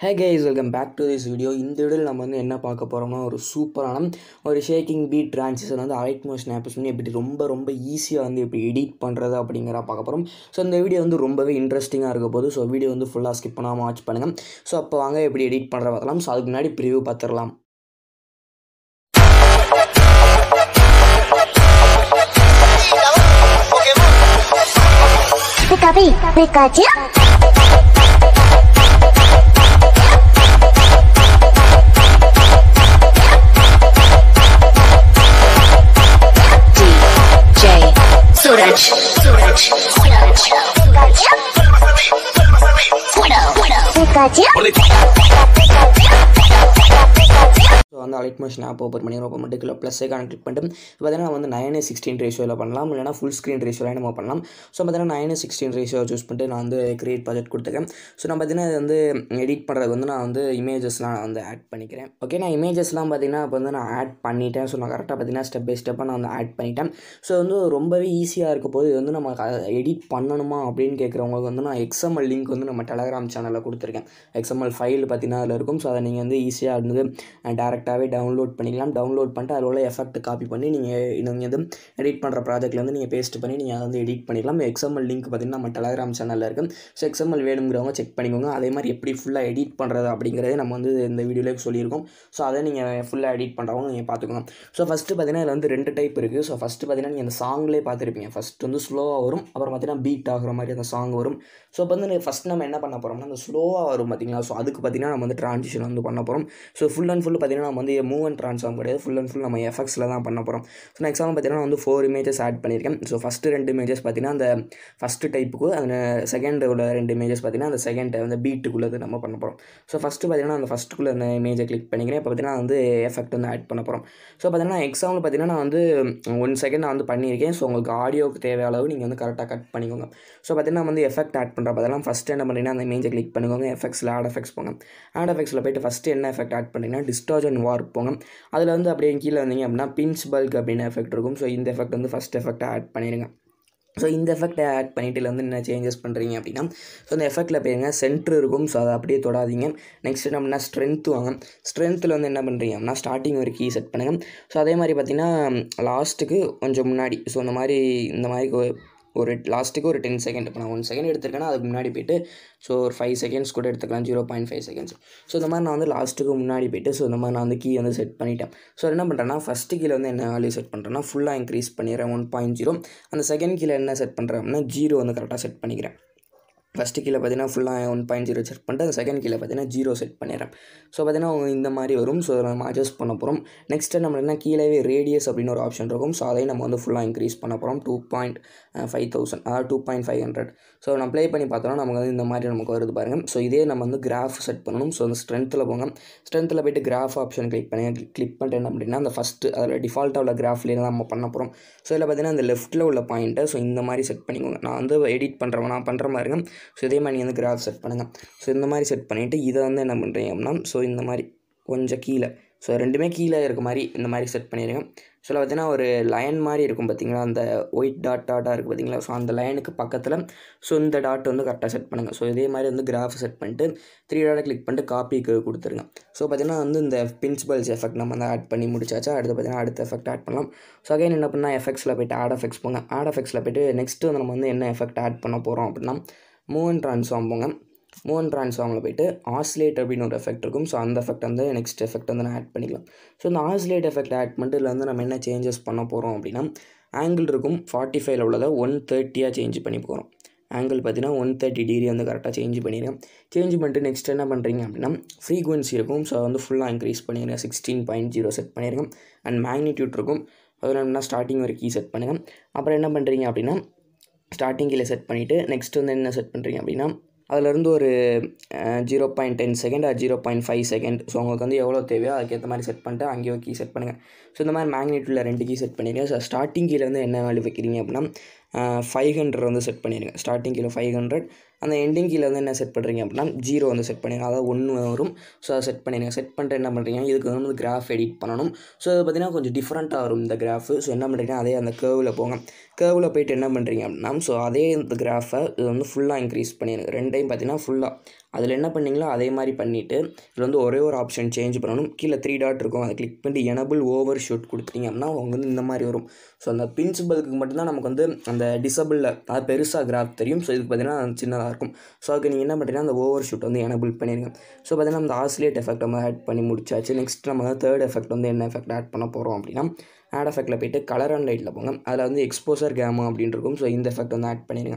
Hey guys welcome back to this video இந்த வீடியோவில் நம்ம வந்து என்ன பார்க்க போகிறோம்னா ஒரு சூப்பரான ஒரு ஷேக்கிங் பீட் ட்ரான்சிஷன் வந்து அலைட் மோஷன் ஆப்ஸ் வந்து எப்படி ரொம்ப ரொம்ப ஈஸியாக வந்து எப்படி எடிட் பண்ணுறது அப்படிங்கிற பார்க்க போகிறோம் ஸோ இந்த வீடியோ வந்து ரொம்பவே இன்ட்ரெஸ்டிங்காக இருக்க போது ஸோ வீடியோ வந்து ஃபுல்லாக ஸ்கிப் பண்ணாமல் வாட்ச் பண்ணுங்கள் ஸோ அப்போ வாங்க எப்படி எடிட் பண்ணுற பார்க்கலாம் ஸோ அதுக்கு முன்னாடி ப்ரிவியூ பார்த்துடலாம் Pikachu, Pikachu. DJ Suraj, Suraj, Suraj, Pikachu. So வந்து அலைட் மோஷன் ஆப் ஓப்பன் பண்ணி ஓப்பன் பண்ணிட்டு கிலோ ப்ளஸ் ஐக்கான கிளிக் பண்ணிட்டு பார்த்தீங்கன்னா நம்ம வந்து நைன் சிக்ஸ்டீன் ரேஷியோவில் பண்ணலாம் இல்லைனா ஃபுல் ஸ்க்ரீன் ரேஷியோவில் நம்ம பண்ணலாம் ஸோ பார்த்தீங்கன்னா நைன் சிக்ஸ்டீன் ரேஷியோ சூஸ் பண்ணிட்டு நான் வந்து கிரியேட் ப்ராஜெக்ட் கொடுத்துருக்கேன் ஸோ நான் பார்த்தீங்கன்னா இது வந்து எடிட் பண்ணுறது வந்து நான் வந்து இமேஜஸ்லாம் நான் வந்து ஆட் பண்ணிக்கிறேன் ஓகே நான் இமேஜஸ்லாம் பார்த்தீங்கன்னா இப்போ வந்து நான் ஆட் பண்ணிட்டேன் ஸோ நான் கரெக்டாக பார்த்தீங்கன்னா ஸ்டெப் பை ஸ்டெப்பாக நான் வந்து ஆட் பண்ணிட்டேன் ஸோ வந்து ரொம்பவே ஈஸியாக இருக்க போது இது வந்து நம்ம எடிட் பண்ணணுமா அப்படின்னு கேட்குறவங்களுக்கு வந்து நான் எக்ஸ்எம்எல் லிங்க் வந்து நம்ம டெலகிராம் சேனலில் கொடுத்துருக்கேன் எக்ஸ்எம்எல் ஃபைல் பார்த்தீங்கன்னா அதில் இருக்கும் ஸோ அதை நீங்கள் வந்து ஈஸியாக வந்து டேரெக்டாகவே டவுன்லோட் பண்ணிக்கலாம் டவுன்லோட் பண்ணிட்டு அதில் உள்ள எஃபெக்ட் காப்பி பண்ணி நீங்கள் நீங்கள் வந்து எடிட் பண்ணுற ப்ராஜெக்ட்டில் வந்து நீங்கள் பேஸ்ட் பண்ணி நீங்கள் அதை வந்து எடிட் பண்ணிக்கலாம் எக்ஸ்எம்எல் லிங்க் பார்த்தீங்கன்னா நம்ம டெலகிராம் சேனலில் இருக்குது ஸோ எக்ஸ்எம்எல் வேணுங்கிறவங்க செக் பண்ணிக்கோங்க அதே மாதிரி எப்படி ஃபுல்லாக எடிட் பண்ணுறது அப்படிங்கிறதே நம்ம வந்து இந்த வீடியோவில் சொல்லியிருக்கோம் ஸோ அதை நீங்கள் ஃபுல்லாக எடிட் பண்ணுறவங்க நீங்கள் பார்த்துக்கோங்க ஸோ ஃபஸ்ட்டு பார்த்தீங்கன்னா இதில் வந்து ரெண்டு டைப் இருக்குது ஸோ ஃபஸ்ட்டு பார்த்தீங்கன்னா நீங்கள் அந்த சாங்லேயே பார்த்துருப்பீங்க ஃபஸ்ட் வந்து ஸ்லோவாக வரும் அப்புறம் பார்த்தீங்கன்னா பீட் ஆகிற மாதிரி அந்த சாங் வரும் ஸோ இப்போ வந்து ஃபஸ்ட் நம்ம என்ன பண்ண போகிறோம்னா அந்த ஸ்லோவாக வரும் பார்த்தீங்களா ஸோ அதுக்கு பார்த்தீங்கன்னா நம்ம வந்து ட்ரான்சிஷன் வந்து பண்ண போகிறோம் ஸோ ஃபுல் அண்ட் ஃபுல் பார்த்தீங்கன்னா நம்ம வந்து மூவ் அண்ட் ட்ரான்ஸ்ஃபார்ம் கிடையாது ஃபுல் அண்ட் ஃபுல் நம்ம எஃபெக்ட்ஸில் தான் பண்ண போகிறோம் ஸோ நான் எக்ஸாம்பிள் பார்த்தீங்கன்னா வந்து ஃபோர் இமேஜஸ் ஆட் பண்ணியிருக்கேன் ஸோ ஃபஸ்ட்டு ரெண்டு இமேஜஸ் பார்த்தீங்கன்னா அந்த ஃபஸ்ட்டு டைப்புக்கு அந்த செகண்ட் உள்ள ரெண்டு இமேஜஸ் பார்த்தீங்கன்னா அந்த செகண்ட் அந்த பீட்டுக்குள்ளது நம்ம பண்ண போகிறோம் ஸோ ஃபஸ்ட்டு பார்த்தீங்கன்னா அந்த ஃபஸ்ட்டுக்குள்ளே அந்த இமேஜை கிளிக் பண்ணிக்கிறேன் இப்போ பார்த்தீங்கன்னா வந்து எஃபெக்ட் வந்து ஆட் பண்ண போகிறோம் ஸோ பார்த்தீங்கன்னா எக்ஸாம்பிள் பார்த்தீங்கன்னா நான் வந்து ஒன் செகண்ட் நான் வந்து பண்ணியிருக்கேன் ஸோ உங்களுக்கு ஆடியோக்கு தேவையான அளவு நீங்கள் வந்து கரெக்டாக கட் பண்ணிக்கோங்க ஸோ பார்த்தீங்கன்னா வந்து எஃபெக்ட் ஆட் பண்ணுற பார்த்தீங்கன்னா ஃபஸ்ட்டு என்ன பண்ணுறீங்கன்னா அந்த இமேஜை கிளிக் பண்ணிக்கோங்க எஃபெக்ட்ஸில் ஆட் எஃபெக்ட்ஸ் போங்க ஆட் எஃபெக்ட்ஸில் போய்ட்டு ஃபஸ்ட்டு என்ன எஃபெக்ட் ஆட் பண்ணிங்கன்னா டிஸ்டார்ஜன் வார்ப் போங்க அதில் வந்து அப்படியே கீழே வந்தீங்க அப்படின்னா பின்ச் பல்க் அப்படின்னு எஃபெக்ட் இருக்கும் ஸோ இந்த எஃபெக்ட் வந்து ஃபஸ்ட் எஃபெக்ட் ஆட் பண்ணிடுங்க ஸோ இந்த எஃபெக்ட்டை ஆட் பண்ணிட்டு இதுல வந்து என்ன சேஞ்சஸ் பண்ணுறீங்க அப்படின்னா ஸோ இந்த எஃபெக்ட்டில் போயிருங்க சென்ட்ரு இருக்கும் ஸோ அதை அப்படியே தொடாதீங்க நெக்ஸ்ட் என்ன பண்ணால் ஸ்ட்ரென்த் வாங்க ஸ்ட்ரென்த்தில் வந்து என்ன பண்ணுறீங்க அப்படின்னா ஸ்டார்டிங் ஒரு கீ செட் பண்ணுங்கள் ஸோ அதே மாதிரி பார்த்தீங்கன்னா லாஸ்ட்டுக்கு கொஞ்சம் முன்னாடி ஸோ இந்த மாதிரி இந்த மாதிரி ஒரு லாஸ்ட்டுக்கு ஒரு டென் செகண்ட் இப்போ நான் ஒன் செகண்ட் எடுத்துருக்கேன்னா அதுக்கு முன்னாடி போயிட்டு ஸோ ஒரு ஃபைவ் செகண்ட்ஸ் கூட எடுத்துக்கலாம் zero point five seconds so இந்த மாதிரி நான் வந்து லாஸ்ட்டுக்கு முன்னாடி போயிட்டு ஸோ இந்த மாதிரி நான் வந்து கீ வந்து செட் பண்ணிட்டேன் ஸோ என்ன பண்ணுறேன்னா ஃபஸ்ட்டு கீழே வந்து என்ன வேல்யூ செட் பண்ணுறேன்னா ஃபுல்லாக இன்க்ரீஸ் பண்ணிடுறேன் ஒன் பாயிண்ட் ஜீரோ அந்த செகண்ட் கீழே என்ன செட் பண்ணுறேன் அப்படின்னா ஜீரோ வந்து கரெக்டாக செட் பண்ணிக்கிறேன் ஃபஸ்ட்டு கீழே பார்த்தீங்கன்னா ஃபுல்லாக ஒன் பாயிண்ட் ஜீரோ செட் பண்ணிட்டு அந்த செகண்ட் கீழே பார்த்தீங்கன்னா ஜீரோ செட் பண்ணிடுறேன் ஸோ பார்த்தீங்கன்னா இந்த மாதிரி வரும் ஸோ நம்ம அட்ஜஸ்ட் பண்ண போகிறோம் நெக்ஸ்ட்டு நம்ம என்ன கீழே ரேடியஸ் அப்படின்னு ஒரு ஆப்ஷன் இருக்கும் ஸோ அதையும் நம்ம வந்து ஃபுல்லாக இன்க்ரீஸ் பண்ண போகிறோம் டூ பாயிண்ட் ஃபைவ் தௌசண்ட் அதாவது two point five hundred so நம்ம ப்ளே பண்ணி பார்த்தோம்னா நமக்கு வந்து இந்த மாதிரி நமக்கு வருது பாருங்கள் ஸோ இதே நம்ம வந்து கிராஃப் செட் பண்ணணும் ஸோ அந்த ஸ்ட்ரென்த்தில் போங்க ஸ்ட்ரென்த்தில் போய்ட்டு கிராஃப் ஆப்ஷன் கிளிக் பண்ணி கிளிக் பண்ணிட்டு என்ன அப்படின்னா அந்த ஃபஸ்ட்டு அதில் டிஃபால்ட்டாக உள்ள கிராஃப்லேயே தான் நம்ம பண்ண போகிறோம் ஸோ இதில் பார்த்தீங்கன்னா இந்த லெஃப்ட்டில் உள்ள பாயிண்ட்டை ஸோ இந்த மாதிரி செட் பண்ணிக்கோங்க நான் வந்து எடிட் பண்ணுறவன் நான் பண்ணுற மாதிரிங்க ஸோ இதே மாதிரி வந்து கிராஃப் செட் பண்ணுங்கள் ஸோ இந்த மாதிரி செட் பண்ணிவிட்டு இதை வந்து என்ன பண்ணுறீங்க அப்படின்னா ஸோ இந்த மாதிரி கொஞ்சம் கீழே ஸோ ரெண்டுமே கீழே இருக்க மாதிரி இந்த மாதிரி செட் பண்ணிடுங்க ஸோ பார்த்தீங்கன்னா ஒரு லைன் மாதிரி இருக்கும் பார்த்தீங்களா அந்த ஒயிட் டாட் டாட்டாக இருக்குது பார்த்தீங்களா ஸோ அந்த லைனுக்கு பக்கத்தில் ஸோ இந்த டாட் வந்து கரெக்டாக செட் பண்ணுங்கள் ஸோ இதே மாதிரி வந்து கிராஃப் செட் பண்ணிட்டு த்ரீ டாட்டை கிளிக் பண்ணிட்டு காப்பிக்கு கொடுத்துருங்க ஸோ பார்த்தீங்கன்னா வந்து இந்த பிரின்சிபல்ஸ் எஃபெக்ட் நம்ம வந்து ஆட் பண்ணி முடிச்சாச்சா அடுத்து பார்த்தீங்கன்னா அடுத்த எஃபெக்ட் ஆட் பண்ணலாம் ஸோ அகைன் என்ன பண்ணால் எஃபெக்ட்ஸில் போய்ட்டு ஆட் எஃபெக்ட்ஸ் போங்க ஆட் எஃபெக்ட்ஸில் போய்ட்டு நெக்ஸ்ட்டு வந்து நம்ம வந்து என்ன எஃபெக்ட் ஆட் பண்ண போகிறோம் அப்படின்னா மூவ் அண்ட் ட்ரான்ஸ்ஃபார்ம் போங்க மூவ் அண்ட் ட்ரான்ஸ்ஃபார்மில் போய்ட்டு ஆஸ்லேட் அப்படின்னு ஒரு எஃபெக்ட் இருக்கும் ஸோ அந்த எஃபெக்ட் வந்து நெக்ஸ்ட் எஃபெக்ட் வந்து நான் ஆட் பண்ணிக்கலாம் ஸோ இந்த ஆஸ்லேட் எஃபெக்ட் ஆட் பண்ணிட்டு இதில் வந்து நம்ம என்ன சேஞ்சஸ் பண்ண போகிறோம் அப்படின்னா ஆங்கிள் இருக்கும் ஃபார்ட்டி ஃபைவ்ல உள்ளதை ஒன் தேர்ட்டியாக சேஞ்ச் பண்ணி போகிறோம் ஆங்கிள் பார்த்தீங்கன்னா ஒன் தேர்ட்டி டிகிரி வந்து கரெக்டாக சேஞ்ச் பண்ணிடுங்க சேஞ்ச் பண்ணிட்டு நெக்ஸ்ட் என்ன பண்ணுறீங்க அப்படின்னா ஃப்ரீக்வன்சி இருக்கும் ஸோ வந்து ஃபுல்லாக இன்க்ரீஸ் பண்ணிடுங்க சிக்ஸ்டீன் பாயிண்ட் ஜீரோ செட் பண்ணிடுங்க அண்ட் மேக்னிடியூட் இருக்கும் அதில் என்ன ஸ்டார்டிங் ஒரு கீ செட் பண்ணுங்கள் அப்புறம் என்ன பண்ணுறீங்க அப்படின்னா ஸ்டார்டிங் கீழே செட் பண்ணிவிட்டு நெக்ஸ்ட் வந்து என்ன செட் பண்ணுறீங்க அப்படின்னா அதிலேருந்து ஒரு ஜீரோ பாயிண்ட் டென் செகண்ட் அது zero point five second so உங்களுக்கு வந்து எவ்வளோ தேவையோ அதுக்கேற்ற மாதிரி செட் பண்ணிட்டு அங்கேயே கீ செட் பண்ணுங்கள் ஸோ இந்த மாதிரி மேக்னெட்டில் ரெண்டு கீ செட் பண்ணிடுங்க ஸோ ஸ்டார்டிங் கீழே வந்து என்ன வேல்யூ வைக்கிறீங்க அப்படின்னா ஃபைவ் ஹண்ட்ரட் வந்து செட் பண்ணிடுங்க ஸ்டார்டிங் கீழே ஃபைவ் ஹண்ட்ரட் அந்த எண்டிங் கீழே வந்து என்ன செட் பண்ணுறீங்க அப்படின்னா ஜீரோ வந்து செட் பண்ணிடுங்க அதாவது ஒன்று வரும் ஸோ அதை செட் பண்ணிடுங்க செட் பண்ணிட்டு என்ன பண்ணுறீங்க இதுக்கு வந்து கிராஃப் எடிட் பண்ணணும் ஸோ அது பார்த்தீங்கன்னா கொஞ்சம் டிஃப்ரெண்ட்டாக வரும் இந்த கிராஃப் ஸோ என்ன பண்ணுறீங்க அதே அந்த கேர்வில் போங்க கேர்வில் போயிட்டு என்ன பண்ணுறீங்க அப்படின்னா ஸோ அதே இந்த கிராஃபை இது வந்து ஃபுல்லாக இன்க்ரீஸ் பண்ணிடுங்க ரெண்டையும் பார்த்தீங்கன்னா ஃபுல்லாக அதில் என்ன பண்ணீங்களோ அதே மாதிரி பண்ணிவிட்டு இதில் வந்து ஒரே ஒரு ஆப்ஷன் சேஞ்ச் பண்ணணும் கீழே த்ரீ டாட் இருக்கும் அதை கிளிக் பண்ணி எனபிள் ஓவர் ஷூட் கொடுத்தீங்க அப்படின்னா அவங்க வந்து இந்த மாதிரி வரும் ஸோ அந்த பிரின்சிபலுக்கு மட்டும்தான் நமக்கு வந்து அந்த டிசபிளில் அது பெருசாக கிராஃப் தெரியும் ஸோ இதுக்கு பார்த்தீங்கன்னா சின்னதாக இருக்கும் ஸோ அதுக்கு நீங்கள் என்ன பண்ணுறீங்கன்னா அந்த ஓவர் ஷூட் வந்து எனபிள் பண்ணிடுங்க ஸோ பார்த்தீங்கன்னா அந்த ஆசிலேட் எஃபெக்ட் நம்ம ஆட் பண்ணி முடிச்சாச்சு நெக்ஸ்ட் நம்ம வந்து தேர்ட் எஃபெக்ட் வந்து என்ன எஃபெக்ட் ஆட் பண்ண போகிறோம் அப்படின்னா ஆட் எஃபெக்ட்டில் போயிட்டு கலர் அண்ட் லைட்டில் போங்க அதில் வந்து எக்ஸ்போசர் கேமா அப்படின்னு இருக்கும் ஸோ இந்த எஃபெக்ட் வந்து ஆட் பண்ணிடுங்க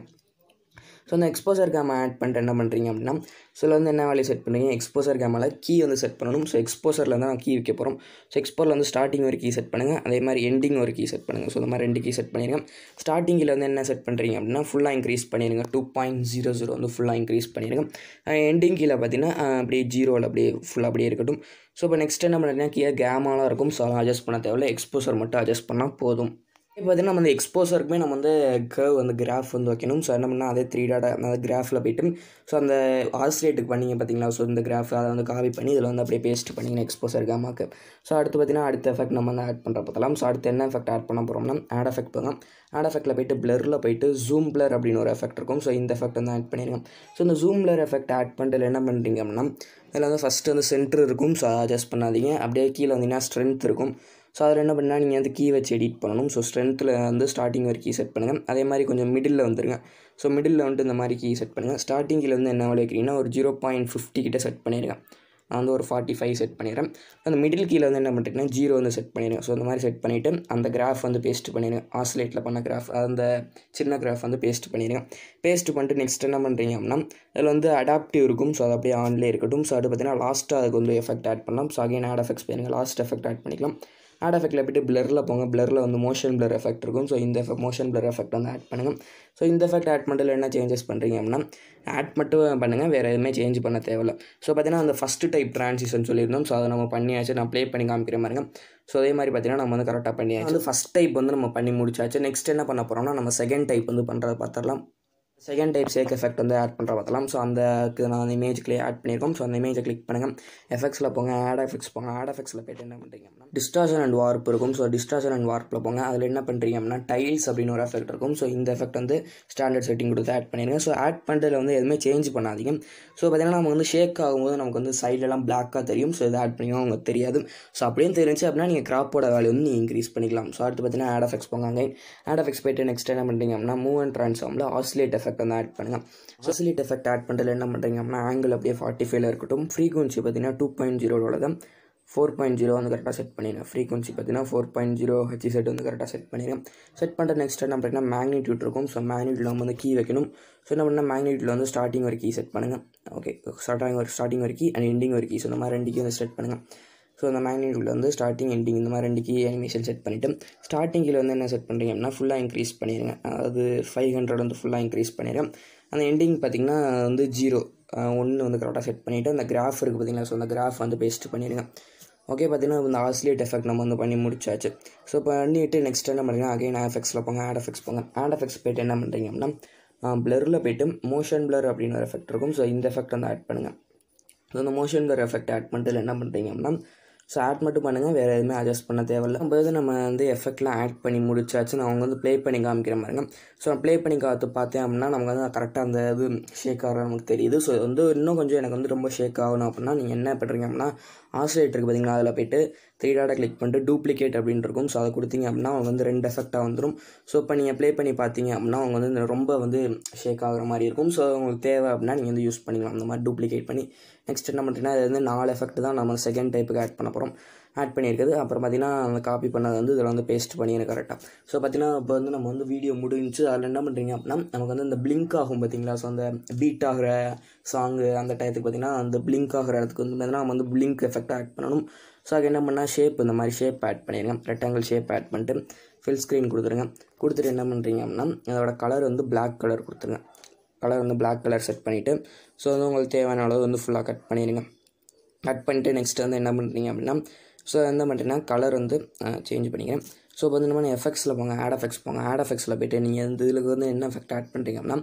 ஸோ அந்த எக்ஸ்போசர் கேம் ஆட் பண்ணிட்டு என்ன பண்ணுறீங்க அப்படின்னா ஸோ இதில் வந்து என்ன வேலையை செட் பண்ணுறீங்க எக்ஸ்போசர் கேமில் கீ வந்து செட் பண்ணணும் ஸோ எக்ஸ்போசரில் தான் நான் கீ வைக்க போகிறோம் ஸோ எக்ஸ்போரில் வந்து ஸ்டார்டிங் ஒரு கீ செட் பண்ணுங்கள் அதே மாதிரி எண்டிங் ஒரு கீ செட் பண்ணுங்கள் ஸோ இந்த மாதிரி ரெண்டு கீ செட் பண்ணிடுங்க ஸ்டார்டிங்கில் வந்து என்ன செட் பண்ணுறீங்க அப்படின்னா ஃபுல்லாக இன்க்ரீஸ் பண்ணிடுங்க டூ பாயிண்ட் ஜீரோ ஜீரோ வந்து ஃபுல்லாக இன்க்ரீஸ் பண்ணிடுங்க எண்டிங் கீழே பார்த்தீங்கன்னா அஹ், அப்படியே ஜீரோவில் அப்படியே ஃபுல்லாக அப்படியே இருக்கட்டும் ஸோ இப்போ நெக்ஸ்ட் என்ன பண்ணுறீங்கன்னா கீழே கேமாலாம் இருக்கும் ஸோ அதெல்லாம் அட்ஜஸ்ட் பண்ண தேவையில்ல எக்ஸ்போசர் மட்டும் அட்ஜஸ்ட் பண்ணால் போதும் இப்போ பார்த்தீங்கன்னா நம்ம அந்த எக்ஸ்போசருக்குமே நம்ம வந்து கர்வ் வந்து கிராஃப் வந்து வைக்கணும் ஸோ என்ன பண்ணால் அதே த்ரீ டாட் அந்த கிராஃபில் போயிட்டு ஸோ அந்த ஆஸ்ட்ரேட்டுக்கு பண்ணீங்க பார்த்தீங்களா ஸோ இந்த கிராஃப் அதை வந்து காப்பி பண்ணி இதில் வந்து அப்படியே பேஸ்ட் பண்ணிங்க எக்ஸ்போசர் கேமாக்கு ஸோ அடுத்து பார்த்தீங்கன்னா அடுத்த எஃபெக்ட் நம்ம வந்து ஆட் பண்ணுற பார்த்தலாம் ஸோ அடுத்து என்ன எஃபெக்ட் ஆட் பண்ண போகிறோம்னா ஆட் எஃபெக்ட் போங்க ஆட் எஃபெக்ட்டில் போயிட்டு பிளரில் போயிட்டு ஜூம் பிளர் அப்படின்னு ஒரு எஃபெக்ட் இருக்கும் ஸோ இந்த எஃபெக்ட் வந்து ஆட் பண்ணிடுங்க ஸோ இந்த ஜூம் பிளர் எஃபெக்ட் ஆட் பண்ணிட்டு இதுல என்ன பண்ணுறீங்க அப்படின்னா இதில் வந்து ஃபஸ்ட்டு வந்து சென்டர் இருக்கும் ஸோ அட்ஜஸ்ட் பண்ணாதீங்க அப்படியே கீழே வந்தீங்கன்னா ஸ்ட்ரென்த் இருக்கும் ஸோ அதில் என்ன பண்ணால் நீங்கள் வந்து கீ வச்சு எடிட் பண்ணணும் ஸோ ஸ்ட்ரென்த்தில் வந்து ஸ்டார்டிங் ஒரு கீ செட் பண்ணுங்கள் அதே மாதிரி கொஞ்சம் மிடில் வந்துருங்க ஸோ மிடில் வந்துட்டு இந்த மாதிரி கீ செட் பண்ணுங்கள் ஸ்டார்டிங்கில் வந்து என்ன வேலை வைக்கிறீங்கன்னா ஒரு ஜீரோ பாயிண்ட் ஃபிஃப்டி கிட்ட செட் பண்ணிடுங்க நான் வந்து ஒரு ஃபார்ட்டி ஃபைவ் செட் பண்ணிடுறேன் அந்த மிடில் கீழே வந்து என்ன பண்ணுறீங்கன்னா ஜீரோ வந்து செட் பண்ணிடுங்க ஸோ இந்த மாதிரி செட் பண்ணிவிட்டு அந்த கிராஃப் வந்து பேஸ்ட் பண்ணிடுங்க ஆஸ்லேட்டில் பண்ண கிராஃப் அந்த சின்ன கிராஃப் வந்து பேஸ்ட் பண்ணிடுங்க பேஸ்ட் பண்ணிட்டு நெக்ஸ்ட் என்ன பண்ணுறீங்க அப்படின்னா அதில் வந்து அடாப்டிவ் இருக்கும் ஸோ அது அப்படியே ஆன்லேயே இருக்கட்டும் ஸோ அது பார்த்தீங்கன்னா லாஸ்ட்டாக அதுக்கு வந்து எஃபெக்ட் ஆட் பண்ணலாம் ஸோ அகைன் ஆட் எஃபெக்ட்ஸ் பண்ணுங்க லாஸ்ட் எஃபெக்ட் ஆட் பண்ணிக்கலாம் ஆட் எஃபெக்ட்டில் போய்ட்டு பிளரில் போங்க பிளரில் வந்து மோஷன் பிளர் எஃபெக்ட் இருக்கும் ஸோ இந்த மோஷன் பிளர் எஃபெக்ட் வந்து ஆட் பண்ணுங்கள் ஸோ இந்த எஃபெக்ட் ஆட் பண்ணிட்டு என்ன சேஞ்சஸ் பண்ணுறீங்க அப்படின்னா ஆட் மட்டும் பண்ணுங்கள் வேறு எதுவுமே சேஞ்ச் பண்ண தேவையில்ல ஸோ பார்த்தீங்கன்னா அந்த ஃபஸ்ட்டு டைப் ட்ரான்சிஷன் சொல்லியிருந்தோம் ஸோ அதை நம்ம பண்ணியாச்சு நான் ப்ளே பண்ணி காமிக்கிற மாதிரிங்க ஸோ அதே மாதிரி பார்த்தீங்கன்னா நம்ம வந்து கரெக்டாக பண்ணியாச்சு வந்து ஃபஸ்ட் டைப் வந்து நம்ம பண்ணி முடிச்சாச்சு நெக்ஸ்ட் என்ன பண்ண போகிறோம்னா நம்ம செகண்ட் டைப் வந்து பண்ணுறத பார்த்துடலாம் செகண்ட் டைப் சேக் எஃபெக்ட் வந்து ஆட் பண்ணுற பார்த்தலாம் ஸோ அந்த நான் அந்த இமேஜ்க்குள்ளே ஆட் பண்ணியிருக்கோம் ஸோ அந்த இமேஜை கிளிக் பண்ணுங்கள் எஃபெக்ட்ஸில் போங்க ஆட் எஃபெக்ட்ஸ் போங்க ஆட் எஃபெக்ட்ஸில் போய்ட்டு என்ன பண்ணுறீங்க அப்படின்னா டிஸ்டார்ஷன் அண்ட் வார்ப் இருக்கும் ஸோ டிஸ்டார்ஷன் அண்ட் வார்ப்பில் போங்க அதில் என்ன பண்ணுறீங்க அப்படின்னா டைல்ஸ் அப்படின்னு ஒரு எஃபெக்ட் இருக்கும் ஸோ இந்த எஃபெக்ட் வந்து ஸ்டாண்டர்ட் செட்டிங் கொடுத்து ஆட் பண்ணிடுங்க ஸோ ஆட் பண்ணுறதுல வந்து எதுவுமே சேஞ்ச் பண்ணாதீங்க ஸோ பார்த்தீங்கன்னா நம்ம வந்து ஷேக் ஆகும்போது நமக்கு வந்து சைட்லலாம் பிளாக்காக தெரியும் ஸோ இதை ஆட் பண்ணிங்கன்னா உங்களுக்கு தெரியாது ஸோ அப்படியே தெரிஞ்சு அப்படின்னா நீங்கள் கிராப்போட வேல்யூ வந்து நீங்கள் இன்க்ரீஸ் பண்ணிக்கலாம் ஸோ அடுத்து பார்த்தீங்கன்னா ஆட் எஃபெக்ட்ஸ் போங்க அங்கே ஆட் எஃபெக்ட்ஸ் போய்ட்டு நெக்ஸ்ட் என்ன பண்ணுறீங்க அப்படின்னா மூவ் அண்ட் ட்ரான்ஸ்ஃபார்மில் ஆசிலேட் எஃபெக்ட் வந்து ஆட் பண்ணுங்கள் ஆசிலேட் எஃபெக்ட் ஆட் பண்ணுறதுல என்ன பண்ணுறீங்க அப்படின்னா ஆங்கிள் அப்படியே ஃபார்ட்டி ஃபைவ்ல இருக்கட்டும் ஃப்ரீக்வன்சி பார்த்தீங்கன்னா டூ பாயிண்ட் ஜீரோட தான் ஃபோர் பாயிண்ட் ஜீரோ வந்து கரெக்டாக செட் பண்ணிடுங்க ஃப்ரீக்வன்சி பார்த்தீங்கன்னா four point zero HZ set வந்து கரெக்டாக செட் பண்ணிடுங்க செட் பண்ணுற நெக்ஸ்ட் என்ன பண்ணுறீங்கன்னா மேக்னிடியூட் இருக்கும் ஸோ மேக்னிடியூட் நம்ம வந்து கீ வைக்கணும் ஸோ என்ன பண்ணால் மேக்னிடியூட்டில் வந்து ஸ்டார்டிங் ஒரு கீ செட் பண்ணுங்கள் ஓகே ஸ்டார்டிங் ஒரு ஸ்டார்டிங் ஒரு கீ அண்ட் எண்டிங் ஒரு கீ ஸோ இந்த மாதிரி ரெண்டு கீ வந்து செட் பண்ணுங்கள் ஸோ அந்த மேக்னிடியூட்டில் வந்து ஸ்டார்டிங் எண்டிங் இந்த மாதிரி ரெண்டு கீ அனிமேஷன் செட் பண்ணிவிட்டு ஸ்டார்டிங்கில் வந்து என்ன செட் பண்ணுறீங்க அப்படின்னா ஃபுல்லாக இன்க்ரீஸ் பண்ணிடுங்க அதாவது ஃபைவ் ஹண்ட்ரட் வந்து ஃபுல்லாக இன்க்ரீஸ் பண்ணிடுறேன் அந்த எண்டிங் பார்த்திங்கன்னா வந்து ஜீரோ ஒன்று வந்து கரெக்டாக செட் பண்ணிவிட்டு அந்த கிராஃப் இருக்குது பார்த்தீங்களா ஸோ அந்த கிராஃப் வந்து பேஸ்ட் பண்ணிடுங்க ஓகே பார்த்தீங்கன்னா இந்த ஆஸ்லேட் எஃபெக்ட் நம்ம வந்து பண்ணி முடிச்சாச்சு ஸோ பண்ணிட்டு நெக்ஸ்ட் என்ன பண்ணுறீங்க அகைன் எஃபெக்ட்ஸில் போங்க ஆட் எஃபெக்ட்ஸ் போங்க ஆட் எஃபெக்ட்ஸ் போய்ட்டு என்ன பண்ணுறீங்க அப்படின்னா பிளரில் போய்ட்டு மோஷன் பிளர் அப்படின்னு ஒரு எஃபெக்ட் இருக்கும் ஸோ இந்த எஃபெக்ட் வந்து ஆட் பண்ணுங்கள் ஸோ இந்த மோஷன் பிளர் எஃபெக்ட் ஆட் பண்ணிட்டு என்ன பண்ணுறீங்க அப்படின்னா ஸோ ஆட் மட்டும் பண்ணுங்கள் வேறு எதுவுமே அட்ஜஸ்ட் பண்ண தேவையில்ல நம்ம வந்து நம்ம வந்து எஃபெக்ட்லாம் ஆட் பண்ணி முடிச்சாச்சு நான் அவங்க வந்து ப்ளே பண்ணி காமிக்கிற மாதிரிங்க ஸோ நான் ப்ளே பண்ணி காத்து பார்த்தேன் அப்படின்னா நமக்கு வந்து கரெக்டாக அந்த இது ஷேக் ஆகிற நமக்கு தெரியுது ஸோ வந்து இன்னும் கொஞ்சம் எனக்கு வந்து ரொம்ப ஷேக் ஆகணும் அப்படின்னா நீங்கள் என்ன பண்ணுறீங்க அப்படின்னா ஆசிலேட் இருக்குது பார்த்தீங்களா அதில் போய்ட்டு த்ரீ டாட்டை கிளிக் பண்ணிட்டு டூப்ளிகேட் அப்படின்னு இருக்கும் ஸோ அதை கொடுத்தீங்க அப்படின்னா அவங்க வந்து ரெண்டு எஃபெக்டாக வந்துடும் ஸோ இப்போ நீங்கள் ப்ளே பண்ணி பார்த்தீங்க அப்படின்னா அவங்க வந்து ரொம்ப வந்து ஷேக் ஆகிற மாதிரி இருக்கும் ஸோ உங்களுக்கு தேவை அப்படின்னா நீங்கள் வந்து யூஸ் பண்ணிக்கலாம் அந்த மாதிரி டூப்ளிகேட் பண்ணி நெக்ஸ்ட் என்ன பண்ணுறீங்கன்னா இது வந்து நாலு எஃபெக்ட் தான் நம்ம செகண்ட் டைப்புக்கு ஆட் பண்ண போகிறோம் ஆட் பண்ணியிருக்குது அப்புறம் பார்த்தீங்கன்னா அந்த காப்பி பண்ணது வந்து இதில் வந்து பேஸ்ட் பண்ணிடுங்க கரெக்டாக ஸோ பார்த்தீங்கன்னா இப்போ வந்து நம்ம வந்து வீடியோ முடிஞ்சு அதில் என்ன பண்ணுறீங்க அப்படின்னா நமக்கு வந்து இந்த பிளிங்க் ஆகும் பார்த்தீங்களா ஸோ அந்த பீட் ஆகிற சாங்கு அந்த டயத்துக்கு பார்த்தீங்கன்னா அந்த பிளிங்க் ஆகிற இடத்துக்கு வந்து பார்த்தீங்கன்னா நம்ம வந்து பிளிங்க் எஃபெக்ட் ஆட் பண்ணணும் ஸோ அதுக்கு என்ன பண்ணால் ஷேப் இந்த மாதிரி ஷேப் ஆட் பண்ணிடுங்க ரெக்டாங்கிள் ஷேப் ஆட் பண்ணிட்டு ஃபில் ஸ்க்ரீன் கொடுத்துருங்க கொடுத்துட்டு என்ன பண்ணுறீங்க அப்படின்னா அதோட கலர் வந்து பிளாக் கலர் கொடுத்துருங்க கலர் வந்து பிளாக் கலர் செட் பண்ணிவிட்டு ஸோ வந்து உங்களுக்கு தேவையான அளவு வந்து ஃபுல்லாக கட் பண்ணிடுங்க கட் பண்ணிட்டு நெக்ஸ்ட் வந்து என்ன பண்ணுறீங்க அப்படின்னா ஸோ என்ன பண்ணுறீங்கன்னா கலர் வந்து சேஞ்ச் பண்ணிக்கிறேன் ஸோ இப்போ வந்து நம்ம எஃபெக்ட்ஸில் போங்க ஆட் எஃபெக்ட்ஸ் போங்க ஆட் எஃபெக்ட்ஸில் போய்ட்டு நீங்கள் இந்த இதில் வந்து என்ன எஃபெக்ட் ஆட் பண்ணுறீங்க அப்படின்னா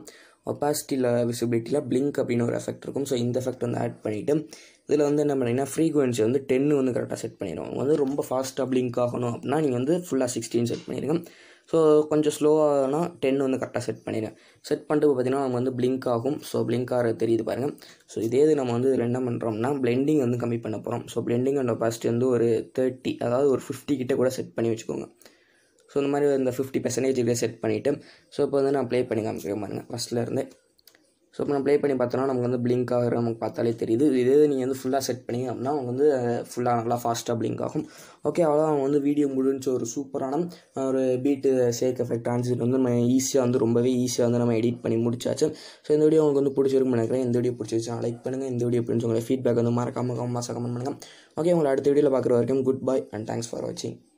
ஒப்பாசிட்டியில் விசிபிலிட்டியில் பிளிங்க் அப்படின்னு ஒரு எஃபெக்ட் இருக்கும் ஸோ இந்த எஃபெக்ட் வந்து ஆட் பண்ணிவிட்டு இதில் வந்து என்ன பண்ணிங்கன்னா ஃப்ரீக்வன்சி வந்து டென்னு வந்து கரெக்டாக செட் பண்ணிடுவோம் அவங்க வந்து ரொம்ப ஃபாஸ்ட்டாக பிளிங்க் ஆகணும் அப்படின்னா நீங்கள் வந்து ஃபுல்லாக சிக்ஸ்டீன் செட் பண்ணிடுங்க ஸோ கொஞ்சம் ஸ்லோவாகனா டென் வந்து கரெக்டாக செட் பண்ணிடுங்க செட் பண்ணிட்டு பார்த்தீங்கன்னா நம்ம வந்து பிளிங்க் ஆகும் ஸோ பிளிங்க் ஆகிறது தெரியுது பாருங்கள் ஸோ இதே இது நம்ம வந்து இதில் என்ன பண்ணுறோம்னா பிளெண்டிங் வந்து கம்மி பண்ண போகிறோம் ஸோ பிளெண்டிங் அண்ட் ஒப்பாசிட்டி வந்து ஒரு தேர்ட்டி அதாவது ஒரு ஃபிஃப்டி கிட்ட கூட செட் பண்ணி வச்சுக்கோங்க ஸோ இந்த மாதிரி இந்த ஃபிஃப்டி பர்சன்டேஜ் இதில் செட் பண்ணிவிட்டு ஸோ இப்போ வந்து நான் ப்ளே பண்ணி காமிக்கிறேன் பாருங்கள் ஃபஸ்ட்டில் இருந்து ஸோ இப்போ நான் ப்ளே பண்ணி பார்த்தோன்னா நமக்கு வந்து பிளிங்க் ஆகிற நமக்கு பார்த்தாலே தெரியுது இதே நீங்கள் வந்து ஃபுல்லாக செட் பண்ணி அப்படின்னா அவங்க வந்து ஃபுல்லாக நல்லா ஃபாஸ்ட்டாக பிளிங்க் ஆகும் ஓகே அவ்வளோ அவங்க வந்து வீடியோ முடிஞ்ச ஒரு சூப்பரான ஒரு பீட்டு சேக் எஃபெக்ட் ஆன்சர் வந்து நம்ம ஈஸியாக வந்து ரொம்பவே ஈஸியாக வந்து நம்ம எடிட் பண்ணி முடிச்சாச்சு ஸோ இந்த வீடியோ உங்களுக்கு வந்து பிடிச்சிருக்குன்னு நினைக்கிறேன் இந்த வீடியோ பிடிச்சிருச்சா லைக் பண்ணுங்கள் இந்த வீடியோ பிடிச்சி உங்களை ஃபீட்பேக் வந்து மறக்காம கம்மாசாக கமெண்ட் பண்ணுங்கள் ஓகே உங்களை அடுத்த வீடியோவில் பார்க்குற வரைக்கும் goodbye and thanks for வாட்சிங்